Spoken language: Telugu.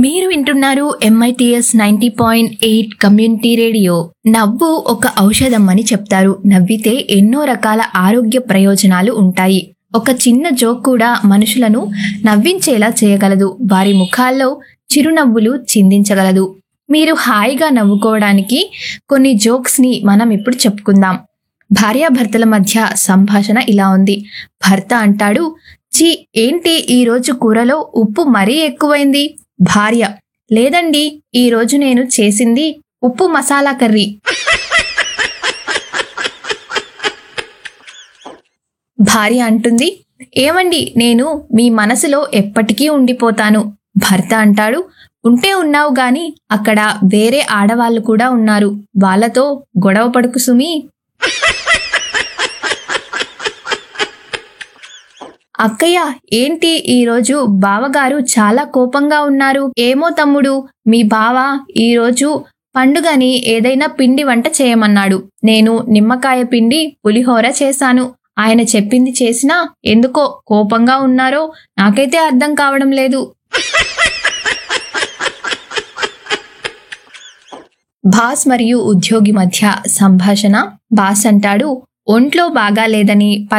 మీరు వింటున్నారు MITS ninety point eight community radio నవ్వు ఒక ఔషధం అని చెప్తారు నవ్వితే ఎన్నో రకాల ఆరోగ్య ప్రయోజనాలు ఉంటాయి ఒక చిన్న జోక్ కూడా మనుషులను నవ్వించేలా చేయగలదు వారి ముఖాల్లో చిరునవ్వులు చిందించగలదు మీరు హాయిగా నవ్వుకోవడానికి కొన్ని జోక్స్ ని మనం ఇప్పుడు చెప్పుకుందాం భార్యాభర్తల మధ్య సంభాషణ ఇలా ఉంది భర్త అంటాడు చి ఏంటి ఈరోజు కూరలో ఉప్పు మరీ ఎక్కువైంది భార్య లేదండి ఈరోజు నేను చేసింది ఉప్పు మసాలా కర్రీ భార్య అంటుంది ఏమండి నేను మీ మనసులో ఎప్పటికీ ఉండిపోతాను భర్త అంటాడు ఉంటే ఉన్నావు గాని అక్కడ వేరే ఆడవాళ్ళు కూడా ఉన్నారు వాళ్ళతో గొడవ పడుకు సుమి అక్కయ్య ఏంటి ఈరోజు బావగారు చాలా కోపంగా ఉన్నారు ఏమో తమ్ముడు మీ బావ ఈరోజు పండుగని ఏదైనా పిండి వంట చేయమన్నాడు నేను నిమ్మకాయ పిండి పులిహోర చేశాను ఆయన చెప్పింది చేసినా ఎందుకో కోపంగా ఉన్నారో నాకైతే అర్థం కావడం లేదు బాస్ మరియు ఉద్యోగి మధ్య సంభాషణ బాస్ అంటాడు ఒంట్లో బాగా లేదని